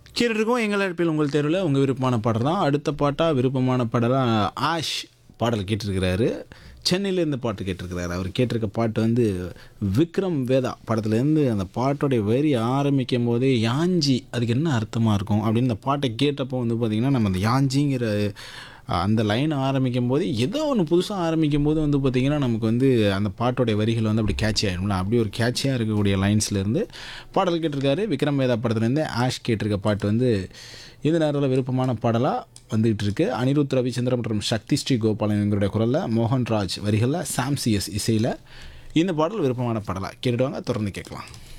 கேட்டுருக்கோம் எங்கள் அழைப்பில் உங்கள் தேர்வில் உங்கள் விருப்பமான பாடல் தான் அடுத்த பாட்டாக விருப்பமான பாடலாக ஆஷ் பாடல் கேட்டிருக்கிறாரு சென்னையிலேருந்து பாட்டு கேட்டிருக்கிறாரு அவர் கேட்டிருக்க பாட்டு வந்து விக்ரம் வேதா படத்துலேருந்து அந்த பாட்டோடைய வரி ஆரம்பிக்கும் போதே யாஞ்சி அதுக்கு என்ன அர்த்தமாக இருக்கும் அப்படின்னு இந்த பாட்டை கேட்டப்போ வந்து பார்த்திங்கன்னா நம்ம அந்த யாஞ்சிங்கிற அந்த லைன் ஆரம்பிக்கும் போது ஏதோ ஒன்று புதுசாக ஆரம்பிக்கும் போது வந்து பார்த்திங்கன்னா நமக்கு வந்து அந்த பாட்டோடைய வரிகள் வந்து அப்படி கேட்சி ஆகிடும்ல அப்படி ஒரு கேட்சியாக இருக்கக்கூடிய லைன்ஸ்லேருந்து பாடல் கேட்டிருக்காரு விக்ரம் வேதா படத்துலேருந்து ஆஷ் கேட்டிருக்க பாட்டு வந்து இந்த நேரத்தில் விருப்பமான பாடலாக வந்துகிட்டு இருக்கு அனிருத் ரவிச்சந்திரன் மற்றும் சக்தி ஸ்ரீ கோபாலன் எங்களுடைய குரலில் மோகன்ராஜ் வரிகளில் சாம்சிஎஸ் இசையில் இந்த பாடல் விருப்பமான பாடலாக கேட்டுடுவாங்க தொடர்ந்து கேட்கலாம்